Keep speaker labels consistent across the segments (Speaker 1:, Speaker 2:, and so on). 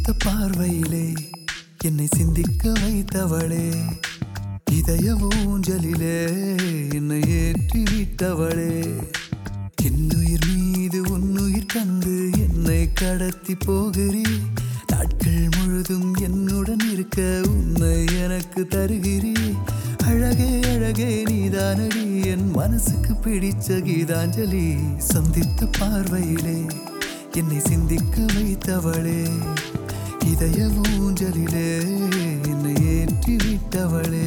Speaker 1: சந்தித்த பார்வையிலே என்னை சிந்திக்க வைத்தவளே இதய ஊஞ்சலிலே என்னை ஏற்றி விட்டவளே என்னுயிர் மீது உன்னுயிர் தந்து என்னை கடத்தி போகிறீ நாட்கள் முழுதும் என்னுடன் இருக்க உன்னை எனக்கு தருகிறீ அழகே அழகே நீதானடி என் மனசுக்கு பிடிச்ச கீதாஞ்சலி சந்தித்த பார்வையிலே என்னை சிந்திக்க வைத்தவளே இதய ஊஞ்சலிலே என்னை ஏற்றி விட்டவளே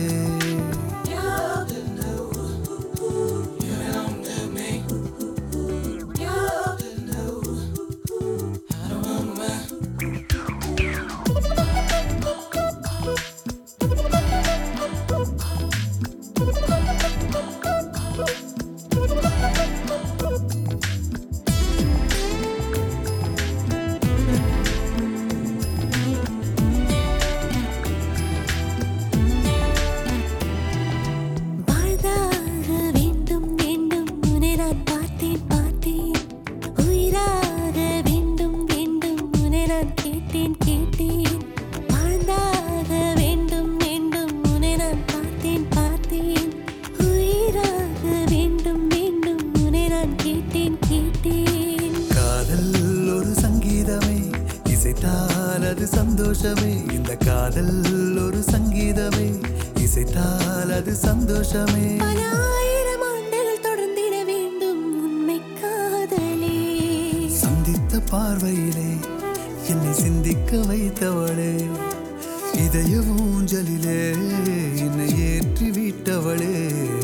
Speaker 2: வாழ்ந்தாக வேண்டும் வேண்டும் உன்னை நான் பார்த்தேன் பார்த்தேன் உயிராக வேண்டும் வேண்டும் உன்னை நான் கேட்டேன் கேட்டேன் வாழ்ந்தாக வேண்டும் வேண்டும் உன்னை நான் பார்த்தேன் பார்த்தேன் உயிராக வேண்டும் வேண்டும் உன்னை நான் கேட்டேன் கேட்டேன்
Speaker 1: காதல் ஒரு சங்கீதமே இசைத்தால் அது சந்தோஷமே இந்த காதல் ஒரு சங்கீதமே இசைத்தால் அது சந்தோஷமே
Speaker 2: பல ஆயிரம் ஆண்டுகள் தொடர்ந்திட வேண்டும் உண்மை காதலே
Speaker 1: சந்தித்த பார்வையிலே என்னை சிந்திக்க வைத்தவளே இதய ஊஞ்சலிலே என்னை ஏற்றி விட்டவளே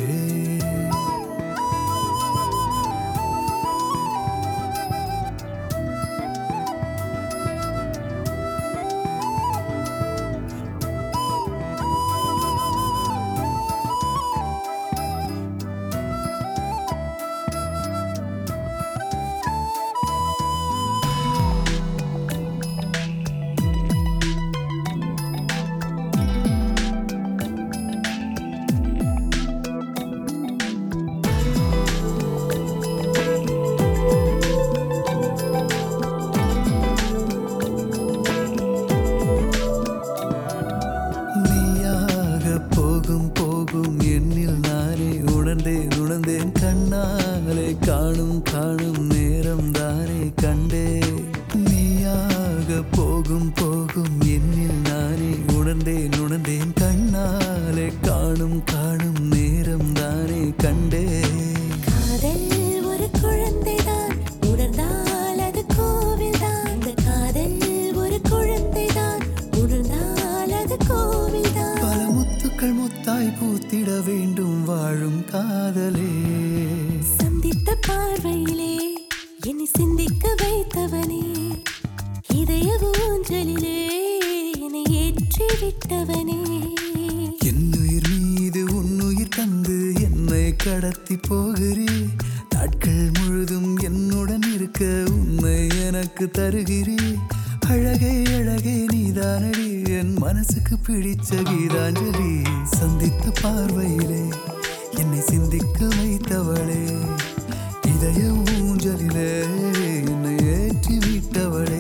Speaker 1: நீயாக போகும் போகும் என்னில் நானே உணர்ந்தேன் உணர்ந்தேன் கண்ணாலே காணும் காணும் நேரம் தானே கண்டே நீயாக போகும் போகும் என்னில் நானே உணர்ந்தேன் உணர்ந்தேன் கண்ணாலே காணும் காணும் நேரம் தானே கண்டே
Speaker 2: காதல் ஒரு குழந்தைதான் உணர்ந்தால் அது கோவில்தான் இந்த காதல் ஒரு குழந்தைதான் உணர்ந்தால் அது கோவில்தான்
Speaker 1: பல முத்துக்கள் முத்தாய் பூத்திட வேண்டும் வாழும் காதலே
Speaker 2: சந்தித்த பார்வையிலே என்னை சிந்திக்க வைத்தவனே இதய ஊஞ்சலிலே என்னை ஏற்றி விட்டவனே
Speaker 1: என்னுயிர் மீது உன்னுயிர் தந்து என்னை கடத்தி போகிறீ நாட்கள் முழுதும் என்னுடன் இருக்க உன்னை எனக்கு தருகிறீ அழகே அழகே நீதானடி என் மனசுக்கு பிடிச்ச கீதாஞ்சலி சந்தித்த பார்வையிலே என்னை சிந்திக்க வைத்தவளே இதய ஊஞ்சலிலே என்னை ஏற்றி விட்டவளே